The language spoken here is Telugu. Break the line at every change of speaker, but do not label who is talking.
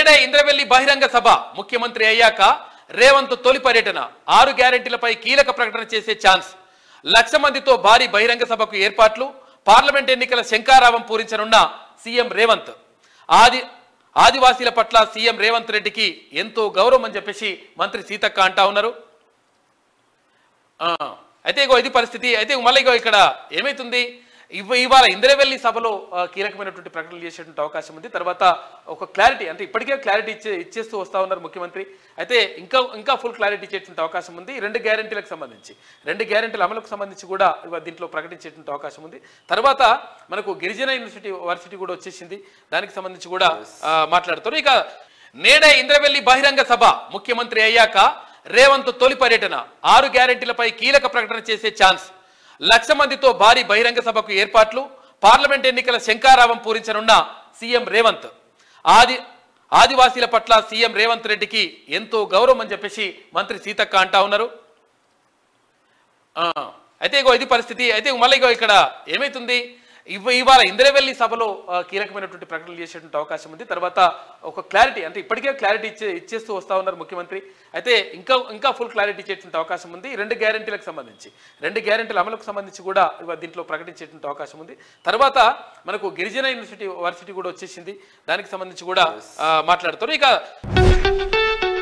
నేడే ఇంద్రవెల్లి బహిరంగ సభ ముఖ్యమంత్రి అయ్యాక రేవంత్ తొలి పర్యటన ఆరు గ్యారెంటీలపై కీలక ప్రకటన చేసే ఛాన్స్ లక్ష మందితో భారీ బహిరంగ సభకు ఏర్పాట్లు పార్లమెంట్ ఎన్నికల శంకారావం పూరించనున్న సీఎం రేవంత్ ఆది ఆదివాసీల పట్ల సీఎం రేవంత్ రెడ్డికి ఎంతో గౌరవం అని చెప్పేసి మంత్రి సీతక్క అంటా ఉన్నారు ఆ, అయితే ఇగో ఇది పరిస్థితి అయితే మళ్ళీ ఇగో ఇక్కడ ఏమైతుంది ఇవ ఇవాళ ఇంద్రవెల్లి సభలో ఆ, కీలకమైనటువంటి ప్రకటనలు చేసేటువంటి అవకాశం ఉంది తర్వాత ఒక క్లారిటీ అంటే ఇప్పటికే క్లారిటీ ఇచ్చే ఇచ్చేస్తూ వస్తా ఉన్నారు ముఖ్యమంత్రి అయితే ఇంకా ఇంకా ఫుల్ క్లారిటీ ఇచ్చేటువంటి అవకాశం ఉంది ఈ రెండు గ్యారెంటీలకు సంబంధించి రెండు గ్యారెంటీల అమలుకు సంబంధించి కూడా ఇవాళ దీంట్లో ప్రకటించేటువంటి అవకాశం ఉంది తర్వాత మనకు గిరిజన యూనివర్సిటీ వర్సిటీ కూడా వచ్చేసింది దానికి సంబంధించి కూడా ఆ, మాట్లాడుతారు ఇక నేడే ఇంద్రవెల్లి బహిరంగ సభ ముఖ్యమంత్రి అయ్యాక రేవంత్ తొలి పర్యటన ఆరు గ్యారెంటీలపై కీలక ప్రకటన చేసే ఛాన్స్ లక్ష మందితో భారీ బహిరంగ సభకు ఏర్పాట్లు పార్లమెంట్ ఎన్నికల శంకారావం పూరించనున్న సీఎం రేవంత్ ఆది ఆదివాసీల పట్ల సీఎం రేవంత్ రెడ్డికి ఎంతో గౌరవం అని చెప్పేసి మంత్రి సీతక్క అంటా ఉన్నారు ఆ, అయితే ఇగో ఇది పరిస్థితి అయితే మళ్ళీ ఇగో ఇక్కడ ఏమైతుంది ఇవ ఇవాళ ఇంద్రవెల్లి సభలో ఆ, కీలకమైనటువంటి ప్రకటనలు చేసేటువంటి అవకాశం ఉంది తర్వాత ఒక క్లారిటీ అంటే ఇప్పటికే క్లారిటీ ఇచ్చే ఇచ్చేస్తూ వస్తా ఉన్నారు ముఖ్యమంత్రి అయితే ఇంకా ఇంకా ఫుల్ క్లారిటీ ఇచ్చేటువంటి అవకాశం ఉంది ఈ రెండు గ్యారెంటీలకు సంబంధించి రెండు గ్యారెంటీల అమలుకు సంబంధించి కూడా ఇవాళ దీంట్లో ప్రకటించేటువంటి అవకాశం ఉంది తర్వాత మనకు గిరిజన యూనివర్సిటీ వర్సిటీ కూడా వచ్చేసింది దానికి సంబంధించి కూడా ఆ, మాట్లాడుతారు ఇక